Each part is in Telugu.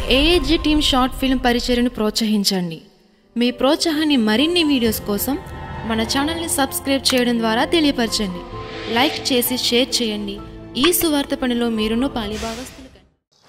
ఏఏజీ టీమ్ షార్ట్ ఫిల్మ్ పరిచయను ప్రోత్సహించండి మీ ప్రోత్సాహాన్ని మరిన్ని వీడియోస్ కోసం మన ఛానల్ని సబ్స్క్రైబ్ చేయడం ద్వారా తెలియపరచండి లైక్ చేసి షేర్ చేయండి ఈ సువార్త పనిలో మీరును పాలిభాగస్తులు కండి.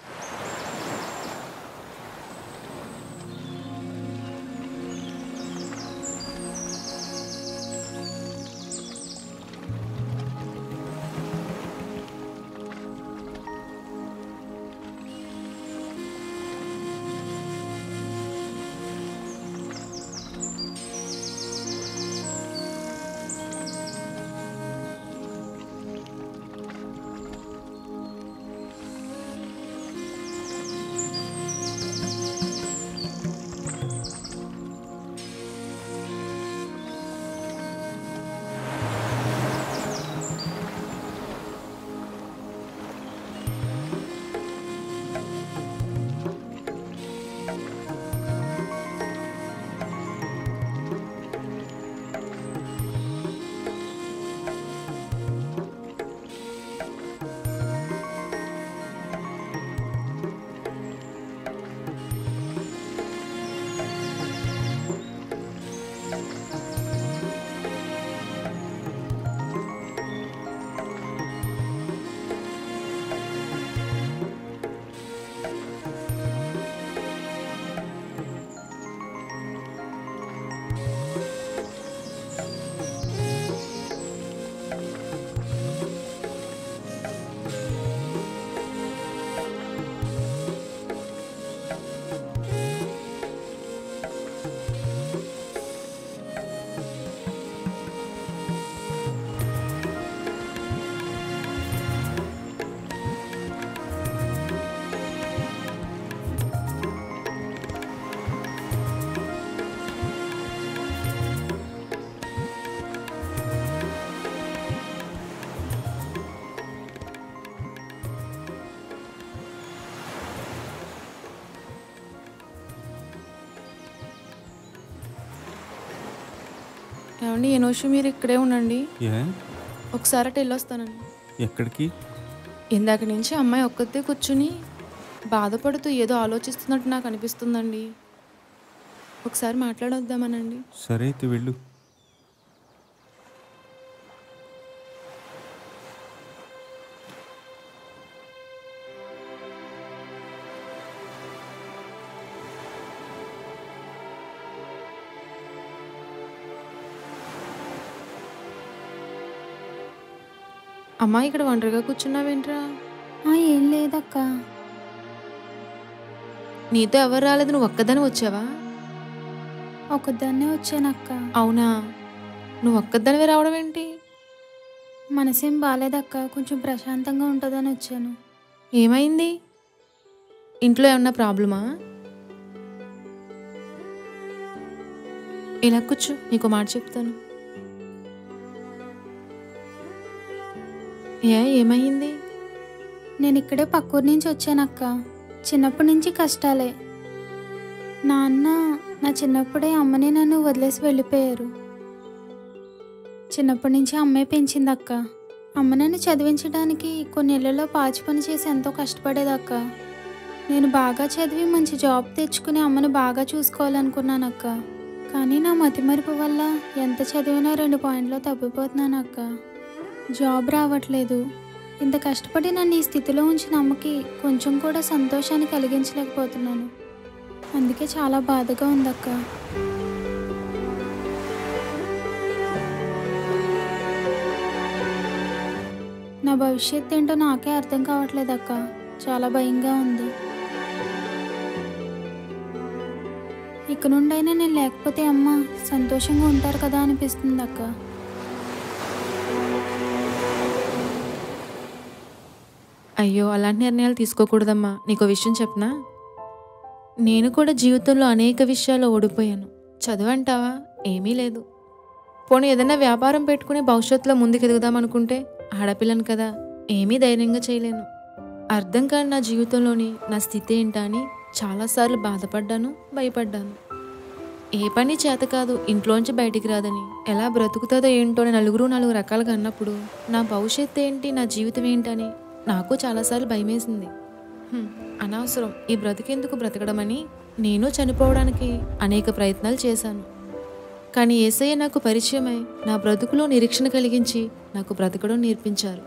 ఏమండి ఈ నిమిషం మీరు ఇక్కడే ఉండండి ఏ ఒకసారి అటు వెళ్ళొస్తానండి ఎక్కడికి ఇందాక నుంచి అమ్మాయి ఒక్కతే కూర్చుని బాధపడుతూ ఏదో ఆలోచిస్తున్నట్టు నాకు అనిపిస్తుందండి ఒకసారి మాట్లాడొద్దామనండి సరే అయితే వెళ్ళు అమ్మాయి ఇక్కడ ఒంటరిగా కూర్చున్నావేంట్రా ఆ, ఏం లేదక్క నీతో ఎవరు రాలేదు నువ్వు ఒక్కదాని వచ్చావా ఒకదాన్నే వచ్చానక్క అవునా నువ్వు ఒక్కదానివే రావడం ఏంటి మనసేం బాగాలేదక్క కొంచెం ప్రశాంతంగా ఉంటుందని వచ్చాను ఏమైంది ఇంట్లో ఏమన్నా ప్రాబ్లమా ఇలా కూర్చో నీకు మాట చెప్తాను ఏ ఏమైంది నేను ఇక్కడే పక్కూరు నుంచి వచ్చానక్క చిన్నప్పటి నుంచి కష్టాలే నాన్న నా చిన్నప్పుడే అమ్మని నన్ను వదిలేసి వెళ్ళిపోయారు చిన్నప్పటి నుంచి అమ్మే పెంచిందక్క అమ్మ నన్ను చదివించడానికి కొన్ని ఇళ్లలో పాచి పని చేసి ఎంతో కష్టపడేదక్క నేను బాగా చదివి మంచి జాబ్ తెచ్చుకుని అమ్మను బాగా చూసుకోవాలనుకున్నానక్క కానీ నా మతిమరుపు వల్ల ఎంత చదివినా రెండు పాయింట్లో తప్పిపోతున్నానక్క జాబ్ రావట్లేదు ఇంత కష్టపడి నన్ను ఈ స్థితిలో ఉంచిన అమ్మకి కొంచెం కూడా సంతోషాన్ని కలిగించలేకపోతున్నాను అందుకే చాలా బాధగా ఉందక్క నా భవిష్యత్ ఏంటో నాకే అర్థం కావట్లేదక్క చాలా భయంగా ఉంది ఇక నుండైనా నేను లేకపోతే అమ్మ సంతోషంగా ఉంటారు కదా అనిపిస్తుంది అక్క అయ్యో అలాంటి నిర్ణయాలు తీసుకోకూడదమ్మా నీకు విషయం చెప్పనా నేను కూడా జీవితంలో అనేక విషయాల్లో ఓడిపోయాను చదువు అంటావా ఏమీ లేదు పోనీ ఏదైనా వ్యాపారం పెట్టుకుని భవిష్యత్తులో ముందుకు ఎదుగుదాం అనుకుంటే ఆడపిల్లను కదా ఏమీ ధైర్యంగా చేయలేను అర్థం కాని నా జీవితంలోని నా స్థితి ఏంటా అని చాలాసార్లు బాధపడ్డాను భయపడ్డాను ఏ పని చేత కాదు ఇంట్లోంచి బయటికి రాదని ఎలా బ్రతుకుతుందో ఏంటో అని నలుగురు నాలుగు రకాలుగా అన్నప్పుడు నా భవిష్యత్తు ఏంటి నా జీవితం ఏంటని నాకు చాలాసార్లు భయమేసింది హ్మ్, అనవసరం ఈ బ్రతికెందుకు బ్రతకడమని నేను చనిపోవడానికి అనేక ప్రయత్నాలు చేశాను కానీ ఏసయ్య నాకు పరిచయమై నా బ్రతుకులో నిరీక్షణ కలిగించి నాకు బ్రతకడం నేర్పించారు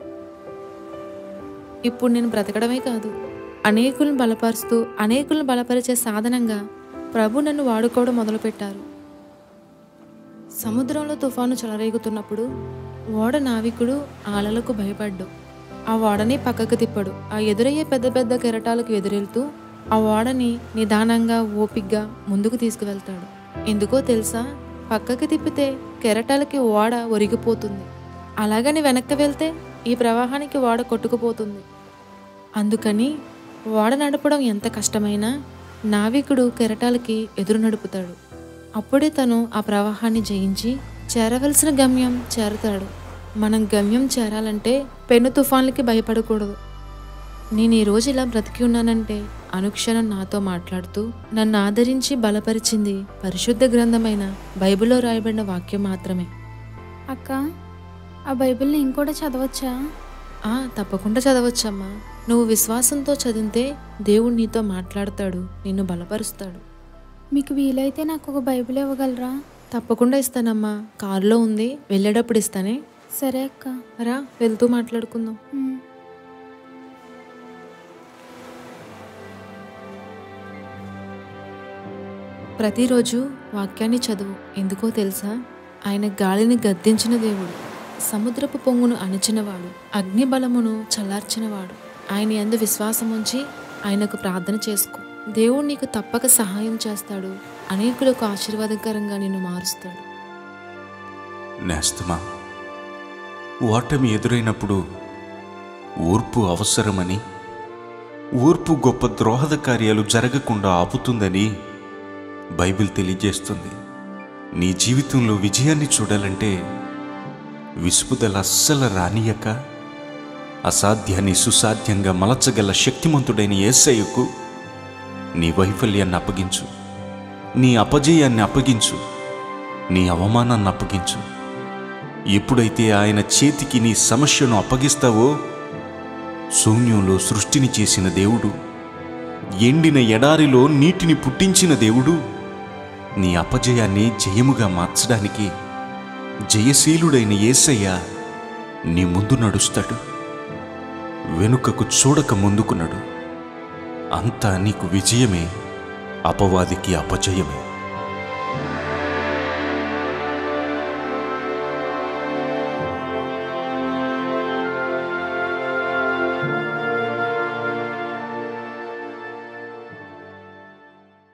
ఇప్పుడు నేను బ్రతకడమే కాదు అనేకులను బలపరుస్తూ అనేకులను బలపరిచే సాధనంగా ప్రభు నన్ను వాడుకోవడం మొదలుపెట్టారు సముద్రంలో తుఫాను చెలరేగుతున్నప్పుడు ఓడ నావికుడు ఆలలకు భయపడ్డు ఆ ఓడని పక్కకు తిప్పడు ఆ ఎదురయ్యే పెద్ద పెద్ద కెరటాలకు ఎదురెళ్తూ ఆ ఓడని నిదానంగా ఓపిగ్గా ముందుకు తీసుకువెళ్తాడు ఎందుకో తెలుసా పక్కకి తిప్పితే కెరటాలకి ఓడ ఒరిగిపోతుంది అలాగని వెనక్కి వెళ్తే ఈ ప్రవాహానికి ఓడ కొట్టుకుపోతుంది అందుకని ఓడ నడపడం ఎంత కష్టమైనా నావికుడు కెరటాలకి ఎదురు నడుపుతాడు అప్పుడే తను ఆ ప్రవాహాన్ని జయించి చేరవలసిన గమ్యం చేరతాడు మనం గమ్యం చేరాలంటే పెను తుఫాన్లకి భయపడకూడదు నేను ఈ రోజు ఇలా బ్రతికి ఉన్నానంటే అనుక్షణం నాతో మాట్లాడుతూ నన్ను ఆదరించి బలపరిచింది పరిశుద్ధ గ్రంథమైన బైబిల్లో రాయబడిన వాక్యం మాత్రమే అక్క ఆ బైబిల్ నేను కూడా చదవచ్చా ఆ తప్పకుండా చదవచ్చమ్మా నువ్వు విశ్వాసంతో చదివితే దేవుడు నీతో మాట్లాడతాడు నిన్ను బలపరుస్తాడు మీకు వీలైతే నాకు ఒక బైబిల్ ఇవ్వగలరా తప్పకుండా ఇస్తానమ్మా కారులో ఉంది వెళ్ళేటప్పుడు ఇస్తానే సరే అక్క రా వెళ్తూ మాట్లాడుకుందాం ఉమ్. ప్రతిరోజు వాక్యాన్ని చదువు ఎందుకో తెలుసా ఆయన గాలిని గద్దించిన దేవుడు సముద్రపు పొంగును అణచినవాడు అగ్ని బలమును చల్లార్చినవాడు ఆయన ఎందు విశ్వాసం ఉంచి ఆయనకు ప్రార్థన చేసుకో దేవుడు నీకు తప్పక సహాయం చేస్తాడు అనేకులకు ఆశీర్వాదకరంగా నిన్ను మారుస్తాడు నేస్తమా ఓటమి ఎదురైనప్పుడు ఓర్పు అవసరమని ఓర్పు గొప్ప ద్రోహద కార్యాలు జరగకుండా ఆపుతుందని బైబిల్ తెలియజేస్తుంది నీ జీవితంలో విజయాన్ని చూడాలంటే విసుపుదల అస్సలు రానియక అసాధ్యాన్ని సుసాధ్యంగా మలచగల శక్తిమంతుడైన యేసయ్యకు నీ వైఫల్యాన్ని అప్పగించు నీ అపజయాన్ని అప్పగించు నీ అవమానాన్ని అప్పగించు ఎప్పుడైతే ఆయన చేతికి నీ సమస్యను అప్పగిస్తావో శూన్యంలో సృష్టిని చేసిన దేవుడు ఎండిన ఎడారిలో నీటిని పుట్టించిన దేవుడు నీ అపజయాన్ని జయముగా మార్చడానికి జయశీలుడైన యేసయ్య నీ ముందు నడుస్తాడు వెనుకకు చూడక ముందుకు నడు అంతా నీకు విజయమే అపవాదికి అపజయమే